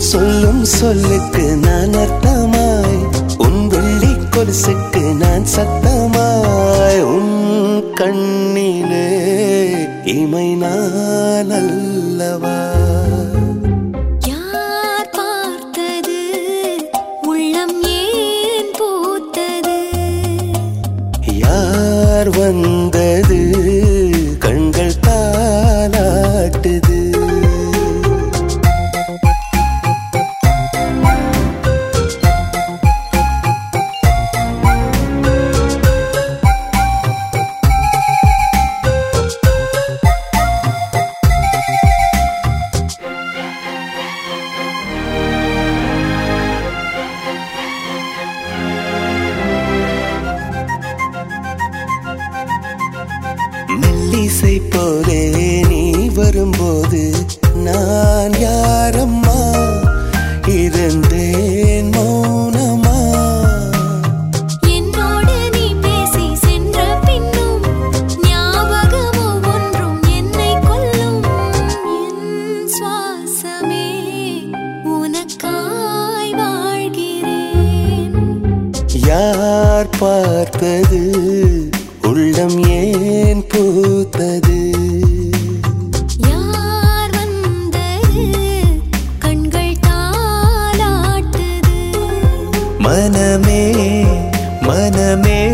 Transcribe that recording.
சொல்லும் சொல்லுக்கு நான் அர்த்தமாய் உன் வெள்ளி கொலுசுக்கு நான் சத்தமாய் உன் கண்ணிலே இமை நான் அல்லவா யார் பார்த்தது உள்ளம் ஏன் பூத்தது யார் வந்தது கண்கள் தாளாட்டுது மெல்லிசை போலே நீ வரும்போது நான் யாரம்மா இருந்தேன் மௌனமா என்னோடு நீ பேசி சென்ற பின்னும் ஞாபகமோ ஒன்றும் என்னை கொல்லும் என் சுவாசமே உனக்காய் வாழ்கிறேன் யார் பார்த்தது உள்ளம் ஏன் பூத்தது யார் வந்தது கண்கள் தாளாட்டுது மனமே மனமே